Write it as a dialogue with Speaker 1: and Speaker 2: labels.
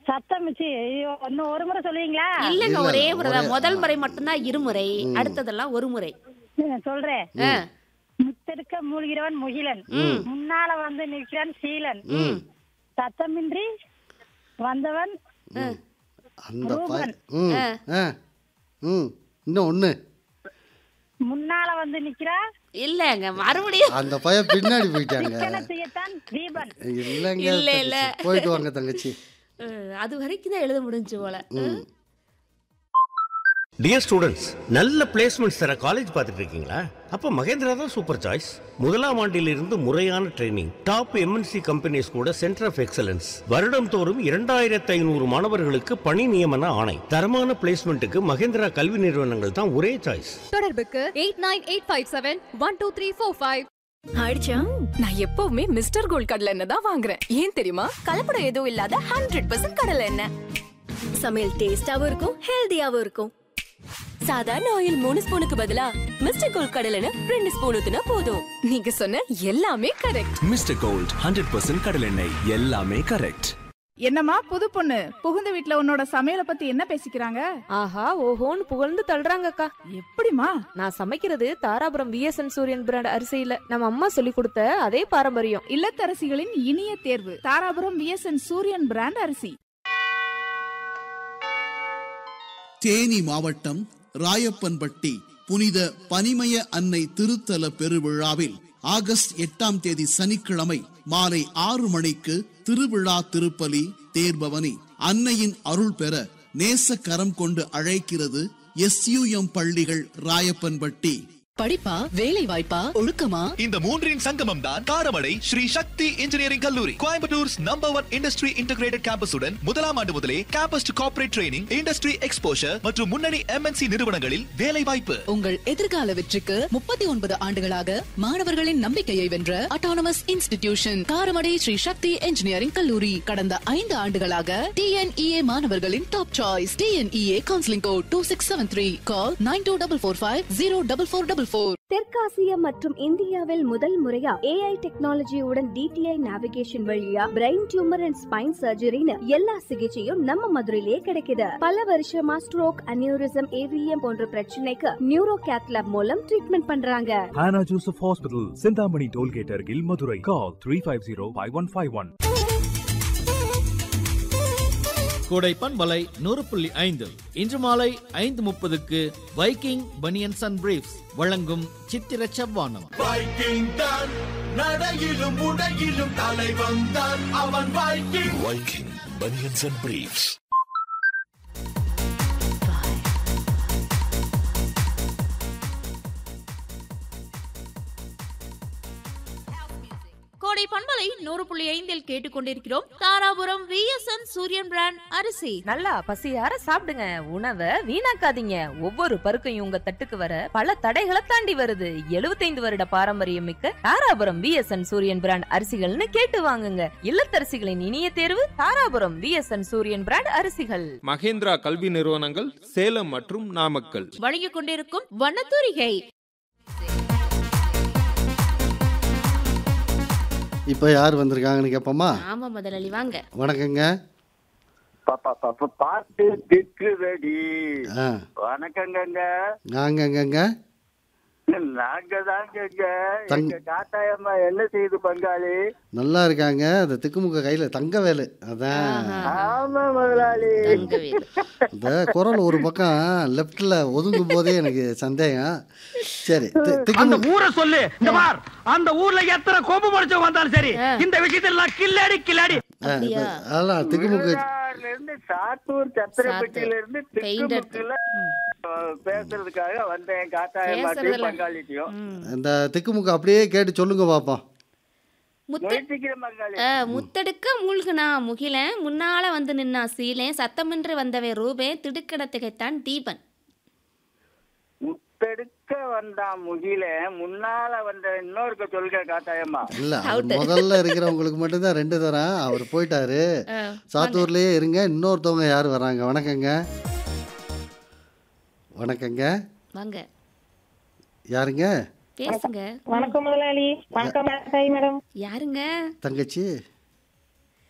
Speaker 1: சத்தம் மிச்சி ஐயோ இன்னும் ஒரு முறை சொல்லுவீங்களா
Speaker 2: இல்லங்க
Speaker 3: இல்ல,
Speaker 2: ஒரே
Speaker 3: இல்ல,
Speaker 2: முறை தான்
Speaker 3: ஒரே-
Speaker 2: முதல் முறை மட்டும்தான் இருமுறை அடுத்ததெல்லாம் ஒரு முறை
Speaker 1: ம், சொல்றேன்
Speaker 2: ஆ,
Speaker 1: முத்தெடுக்க மூழ்கிறவன் முகிலன் முன்னால வந்து நிற்கிறான் சீலன்
Speaker 3: ம்
Speaker 1: சத்தமின்றி வந்தவன்
Speaker 3: அந்த பய ம் ஆ ம் இன்னும் ஒன்று
Speaker 1: முன்னால வந்து நிக்கிறா
Speaker 2: இல்லங்க மறுபடியும்
Speaker 3: அந்த பையன் பின்னாடி போயிட்டாங்க
Speaker 1: கிணத்தையத்தான் தீபன்
Speaker 3: இல்லைங்க
Speaker 2: இல்ல, இல்ல.
Speaker 3: தங்கச்சி. போயிட்டு வாங்க தங்கச்சி
Speaker 2: அஹ், அது வரைக்கும் தான் எழுத முடிஞ்சு போல
Speaker 3: ம்
Speaker 4: டியர் ஸ்டூடெண்ட்ஸ் நல்ல பிளேஸ்மெண்ட்ஸ் தர காலேஜ் பார்த்துட்டு இருக்கீங்களா அப்போ மகேந்திரா தான் சூப்பர் சாய்ஸ் முதலாம் ஆண்டிலிருந்து முறையான ட்ரைனிங் டாப் எம்என்சி கம்பெனிஸ் கூட சென்டர் ஆஃப் எக்ஸலன்ஸ் வருடம் தோறும் இரண்டாயிரத்து ஐநூறு மாணவர்களுக்கு பணி நியமன ஆணை தரமான பிளேஸ்மெண்ட்டுக்கு மகேந்திரா கல்வி நிறுவனங்கள் தான் ஒரே சாய்ஸ்
Speaker 5: தொடர்புக்கு eight nine eight five seven one two three four five
Speaker 6: அடிச்சா நான் எப்பவுமே மிஸ்டர் கோல்ட் கடலை எண்ணெய் தான் வாங்குறேன் ஏன் தெரியுமா கலப்படம் எதுவும் இல்லாத ஹண்ட்ரட் பர்சன்ட் கடலை எண்ணெய் சமையல் டேஸ்டாவும் இருக்கும் ஹெல்தியாவும் இருக்கும் சாதாரண ஆயில் மூணு ஸ்பூனுக்கு பதிலா மிஸ்டர் கோல்ட் கடலை எண்ணெய் ரெண்டு ஸ்பூன் ஊத்துனா போதும் நீங்க சொன்ன எல்லாமே correct
Speaker 7: Mister Gold hundred percent கடலெண்ணெய் எல்லாமே கரெக்ட்
Speaker 8: என்னம்மா புது பொண்ணு புகுந்த வீட்ல உன்னோட சமையலை பத்தி என்ன பேசிக்கிறாங்க
Speaker 9: ஆஹா ஓஹோன்னு புகழ்ந்து தள்ளுறாங்கக்கா
Speaker 8: எப்படிமா
Speaker 9: நான் சமைக்கிறது தாராபுரம் விஎஸ்என் சூரியன் பிராண்ட் அரிசியில நம்ம அம்மா சொல்லி கொடுத்த அதே பாரம்பரியம்
Speaker 8: இல்லத்தரசிகளின் இனிய தேர்வு தாராபுரம் விஎஸ்என் சூரியன் பிராண்ட் அரிசி
Speaker 10: தேனி மாவட்டம் ராயப்பன்பட்டி புனித பனிமய அன்னை திருத்தல பெருவிழாவில் ஆகஸ்ட் எட்டாம் தேதி சனிக்கிழமை மாலை ஆறு மணிக்கு திருவிழா திருப்பலி தேர்பவனி அன்னையின் அருள் பெற நேச கரம் கொண்டு அழைக்கிறது எஸ்யூஎம் பள்ளிகள் ராயப்பன்பட்டி
Speaker 11: படிப்பா வேலை வாய்ப்பா ஒழுக்கமா
Speaker 12: இந்த மூன்றின் சங்கமம் தான் காரமடை ஸ்ரீ சக்தி இன்ஜினியரிங் கல்லூரி Coimbatore's number one industry integrated கேம்பஸுடன் முதலாம் ஆண்டு முதலே campus to corporate training industry exposure மற்றும் முன்னணி எம்என்சி நிறுவனங்களில் வேலை வாய்ப்பு
Speaker 11: உங்கள் எதிர்கால வெற்றிக்கு முப்பத்தி ஒன்பது ஆண்டுகளாக மாணவர்களின் நம்பிக்கையை வென்ற autonomous institution Karamadai Shri Sakthi engineering கல்லூரி கடந்த ஐந்து ஆண்டுகளாக டிஎன்இஏ மாணவர்களின் top choice TNEA counselling code two six seven three call nine two double four five zero double four double four
Speaker 13: தெற்காசியா மற்றும் இந்தியாவில் முதல் முறையா ஏஐ டெக்னாலஜியுடன் டிடிஐ நேவிகேஷன் வழியா பிரெயின் டியூமர் அண்ட் ஸ்பைன் சர்ஜரின்னு எல்லா சிகிச்சையும் நம்ம மதுரையிலே கிடைக்குது பல வருஷமா ஸ்ட்ரோக் அனியூரிசம் ஏவிஎம் போன்ற பிரச்சனைக்கு நியூரோ கேத்லாப் மூலம் ட்ரீட்மெண்ட் பண்றாங்க
Speaker 7: Hannah Joseph hospital Chinthamani toll அருகில் Madurai call three five zero five one five one
Speaker 14: கோடை பண்பலை நூறு புள்ளி ஐந்து இன்று மாலை ஐந்து முப்பதுக்கு வைக்கிங் பனியன்ஸ் அண்ட் பிரீஃப்ஸ் வழங்கும் சித்திர செவ்வானம்
Speaker 12: வைக்கிங் தான் நடையிலும் உடையிலும் தலைவன் தான் அவன் Viking Viking banians and briefs
Speaker 2: கோடை பண்பலை நூறு புள்ளி ஐந்தில் கேட்டுக்கொண்டிருக்கிறோம் தாராபுரம் விஎஸ்என் சூரியன் பிராண்ட் அரிசி
Speaker 9: நல்லா பசியார சாப்பிடுங்க உணவை வீணாக்காதீங்க ஒவ்வொரு பருக்கையும் உங்க தட்டுக்கு வர பல தடைகளை தாண்டி வருது 75 வருட பாரம்பரியம் மிக்க தாராபுரம் விஎஸ்என் சூரியன் பிராண்ட் அரிசிகள்னு கேட்டு வாங்குங்க இல்லத்தரசிகளின் இனிய தேர்வு தாராபுரம் விஎஸ்என் சூரியன் பிராண்ட் அரிசிகள்
Speaker 15: மகேந்திரா கல்வி நிறுவனங்கள் சேலம் மற்றும் நாமக்கல்
Speaker 2: வழங்கிக் கொண்டிருக்கும் வண்ணத்தூரிகை
Speaker 3: இப்போ யார் வந்திருக்காங்கன்னு கேட்போமா
Speaker 2: ஆமா முதலாளி வாங்க
Speaker 3: வணக்கங்க
Speaker 16: பாட்டு திக்குதடி
Speaker 3: ஆ
Speaker 16: வணக்கங்கங்க
Speaker 3: நாங்கங்கங்க
Speaker 16: நாங்க தாங்கங்க
Speaker 3: தங்-
Speaker 16: எங்க காத்தாயம்மா என்ன செய்யுது பங்காளி
Speaker 3: நல்லா இருக்காங்க அந்த திக்குமுக்க கையில் தங்கவேலு அதான்
Speaker 16: ஆமா முதலாளி
Speaker 3: இந்த குரல் ஒரு பக்கம் லெஃப்டில் ஒதுங்கும் போதே எனக்கு சந்தேகம் சரி தி-
Speaker 17: அந்த
Speaker 3: திக்குமுக்க
Speaker 17: ஊரை சொல்லு இந்த பார் அந்த ஊர்ல எத்தனை கோபு முடிச்சவங்க வந்தாலும் சரி இந்த விஷயத்துல நான் கில்லாடி கில்லாடி
Speaker 3: ஆ, இப்ப அதான் திக்குமுக்க
Speaker 16: மூணாறுல இருந்து சாத்தூர் சத்திரப்பட்டியில இருந்து திக்குமுக்குல பேசுறதுக்காக வந்தேன் காத்தாயம்மாட்டையும்
Speaker 2: பேசுறதுல-
Speaker 16: பங்காளிட்டையும்
Speaker 3: இந்த திக்குமுக்க அப்படியே கேட்டு சொல்லுங்க பார்ப்போம்
Speaker 2: முத்து
Speaker 16: முயற்சிக்கிறேன் பங்காளி
Speaker 2: ஆ, முத்தெடுக்க மூழ்குனா முகிலன் முன்னால வந்து நின்னா சீலேன் சத்தமின்றி வந்தவை ரூபே திடுக்கிட திகைத்தான் தீபன்
Speaker 16: முத்தெடுக்க வந்தான் முகில முன்னால வந்த இன்னொருக்க சொல்க காத்தாயம்மா
Speaker 3: இல்ல அது முதல்ல இருக்கிறவங்களுக்கு மட்டும்தான் ரெண்டு தரேன் அவர் போயிட்டாரு சாத்தூர்லயே இருங்க இன்னொருத்தவங்க யார் வராங்க வணக்கங்க வணக்கங்க
Speaker 2: வாங்க
Speaker 3: யாருங்க
Speaker 2: பேசுங்க
Speaker 1: வணக்கம் முதலாளி வணக்கம் மேடம்
Speaker 2: யாருங்க
Speaker 3: தங்கச்சி